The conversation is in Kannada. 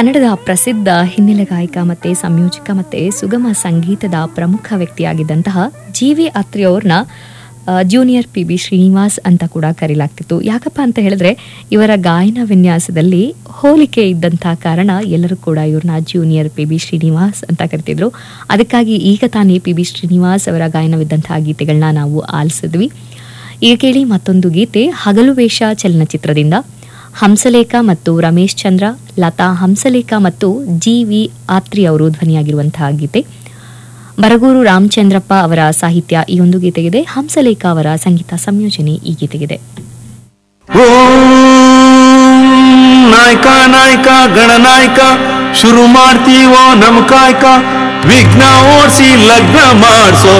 ಕನ್ನಡದ ಪ್ರಸಿದ್ಧ ಹಿನ್ನೆಲೆ ಗಾಯಕ ಮತ್ತೆ ಸಂಯೋಜಕ ಮತ್ತೆ ಸುಗಮ ಸಂಗೀತದ ಪ್ರಮುಖ ವ್ಯಕ್ತಿಯಾಗಿದ್ದಂತಹ ಜಿ ವಿ ಅತ್ರಿ ಅವ್ರನ್ನ ಆ, ಜೂನಿಯರ್ ಪಿ ಬಿ ಶ್ರೀನಿವಾಸ್ ಅಂತ ಕೂಡ ಕರೀಲಾಗ್ತಿತ್ತು ಯಾಕಪ್ಪ ಅಂತ ಹೇಳಿದ್ರೆ ಇವರ ಗಾಯನ ವಿನ್ಯಾಸದಲ್ಲಿ ಹೋಲಿಕೆ ಇದ್ದಂತಹ ಕಾರಣ ಎಲ್ಲರೂ ಕೂಡ ಇವ್ರನ್ನ ಜೂನಿಯರ್ ಪಿ ಬಿ ಶ್ರೀನಿವಾಸ್ ಅಂತ ಕರಿತಿದ್ರು ಅದಕ್ಕಾಗಿ ಈಗ ತಾನೇ ಪಿ ಬಿ ಶ್ರೀನಿವಾಸ್ ಅವರ ಗಾಯನವಿದ್ದಂತಹ ಗೀತೆಗಳನ್ನ ನಾವು ಆಲಿಸಿದ್ವಿ ಈಗ ಕೇಳಿ ಮತ್ತೊಂದು ಗೀತೆ ಹಗಲು ವೇಷ ಚಲನಚಿತ್ರದಿಂದ ಹಂಸಲೇಖ ಮತ್ತು ರಮೇಶ್ ಚಂದ್ರ ಲತಾ ಹಂಸಲೇಖ ಮತ್ತು ಜಿ ವಿ ಆತ್ರಿ ಅವರು ಧ್ವನಿಯಾಗಿರುವಂತಹ ಗೀತೆ ಬರಗೂರು ರಾಮಚಂದ್ರಪ್ಪ ಅವರ ಸಾಹಿತ್ಯ ಈ ಒಂದು ಗೀತೆಗಿದೆ ಹಂಸಲೇಖ ಅವರ ಸಂಗೀತ ಸಂಯೋಜನೆ ಈ ಗೀತೆಗಿದೆ ಓಂ ನಾಯಕ ನಾಯಕ ಗಣನಾಯಕ ಶುರು ಮಾಡ್ತೀವೋ ನಮ್ ಕಾಯಕ ವಿಘ್ನ ಓಡಿಸಿ ಲಗ್ನ ಮಾಡ್ಸೋ